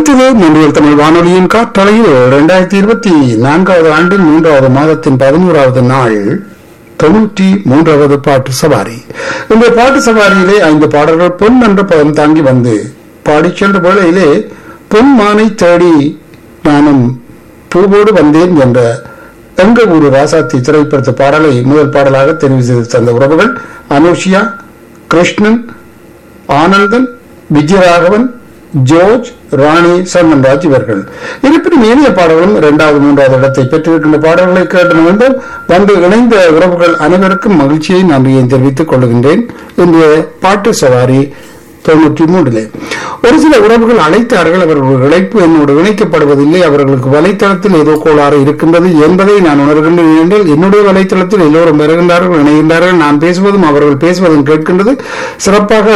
ஒலித்தது முன்றியல் தமிழ் வானொலியின் காற்றலையில் இரண்டாயிரத்தி இருபத்தி நான்காவது ஆண்டின் மூன்றாவது மாதத்தின் பதினோராவது நாள் தொண்ணூற்றி மூன்றாவது பாட்டு சவாரி இந்த பாட்டு சவாரியிலே ஐந்து பாடல்கள் பொன் என்ற பதம் தாங்கி வந்து பாடிச் சென்ற வேளையிலே பொன் மானை தேடி நானும் பூவோடு வந்தேன் என்ற எங்க ஊரு ராசாத்தி திரைப்படத்து பாடலை முதல் பாடலாக தெரிவு செய்து தந்த உறவுகள் அனுஷியா கிருஷ்ணன் ஆனந்தன் விஜயராகவன் ஜோர்ஜ் ராணி சர்மன்ராஜ் இவர்கள் இருப்பினும் ஏனைய பாடல்களும் இரண்டாவது மூன்றாவது இடத்தை பெற்றிருக்கின்ற பாடல்களை கேட்டு வேண்டும் வந்து இணைந்த உறவுகள் அனைவருக்கும் மகிழ்ச்சியை நன்றியை தெரிவித்துக் கொள்கின்றேன் இன்றைய பாட்டு சவாரி தொண்ணூற்றி மூன்றிலே ஒரு சில உறவுகள் அழைத்தார்கள் அவர்கள் இழைப்பு என்னோடு இணைக்கப்படுவதில்லை அவர்களுக்கு வலைத்தளத்தில் ஏதோ கோளாறு இருக்கின்றது என்பதை நான் உணர்கின்றேன் என்றால் என்னுடைய வலைத்தளத்தில் எல்லோரும் வருகின்றார்கள் இணைகின்றார்கள் நான் பேசுவதும் அவர்கள் பேசுவதும் கேட்கின்றது சிறப்பாக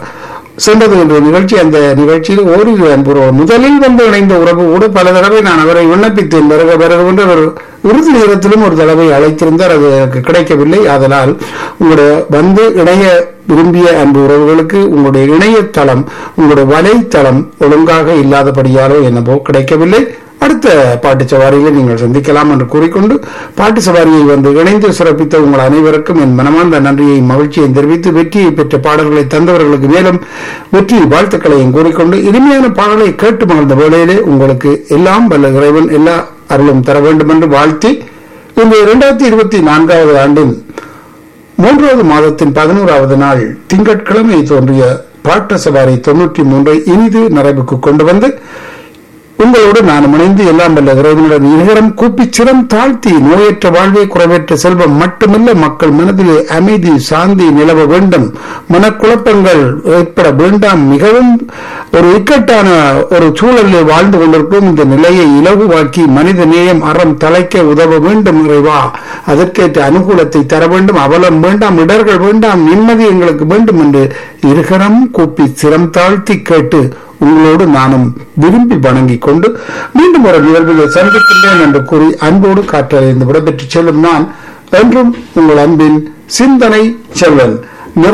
சென்றது என்ற நிகழ்ச்சி அந்த நிகழ்ச்சியில் ஓரிரு அன்புறவு முதலில் வந்து இணைந்த உறவு கூட பல தடவை நான் அவரை விண்ணப்பித்தேன் வருக வருக என்று அவர் இறுதி நேரத்திலும் ஒரு தடவை அழைத்திருந்தார் அது எனக்கு கிடைக்கவில்லை அதனால் உங்களுடைய வந்து இணைய விரும்பிய அன்பு உறவுகளுக்கு உங்களுடைய இணையதளம் உங்களுடைய வலைத்தளம் ஒழுங்காக இல்லாதபடியாலோ என்னவோ கிடைக்கவில்லை அடுத்த பாட்டு சவாரியில் நீங்கள் சந்திக்கலாம் என்று கூறிக்கொண்டு பாட்டு சவாரியை வந்து இணைந்து சிறப்பித்த உங்கள் அனைவருக்கும் என் மனமார்ந்த நன்றியை மகிழ்ச்சியை தெரிவித்து வெற்றியை பெற்ற பாடல்களை தந்தவர்களுக்கு மேலும் வெற்றி வாழ்த்துக்களையும் கூறிக்கொண்டு இனிமையான பாடலை கேட்டு மகிழ்ந்த வேளையிலே உங்களுக்கு எல்லாம் வல்ல இறைவன் எல்லா அருளும் தர வேண்டும் என்று வாழ்த்தி இந்த இரண்டாயிரத்தி இருபத்தி நான்காவது ஆண்டின் மூன்றாவது மாதத்தின் பதினோராவது நாள் திங்கட்கிழமை தோன்றிய பாட்ட சவாரி தொன்னூற்றி மூன்றை இனிது நிறைவுக்கு கொண்டு வந்து உங்களோடு நான் இணைந்து எல்லாம் வல்ல இறைவனுடன் இருகரம் கூப்பி சிரம் தாழ்த்தி நோயற்ற வாழ்வே குறைவற்ற செல்வம் மட்டுமல்ல மக்கள் மனதிலே அமைதி சாந்தி நிலவ வேண்டும் மனக்குழப்பங்கள் ஏற்பட வேண்டாம் மிகவும் ஒரு இக்கட்டான ஒரு சூழலில் வாழ்ந்து கொண்டிருக்கும் இந்த நிலையை இலகுவாக்கி மனித நேயம் அறம் தலைக்க உதவ வேண்டும் இறைவா அதற்கேற்ற அனுகூலத்தை தர வேண்டும் அவலம் வேண்டாம் இடர்கள் வேண்டாம் நிம்மதி எங்களுக்கு வேண்டும் என்று இருகரம் கூப்பி சிரம் தாழ்த்தி கேட்டு உங்களோடு நானும் விரும்பி வணங்கிக் கொண்டு மீண்டும் ஒரு நிகழ்வில் சந்திக்கின்றேன் என்று கூறி அன்போடு காற்றறிந்து விடைபெற்று செல்லும் நான் என்றும் உங்கள் அன்பின் சிந்தனை செல்வன்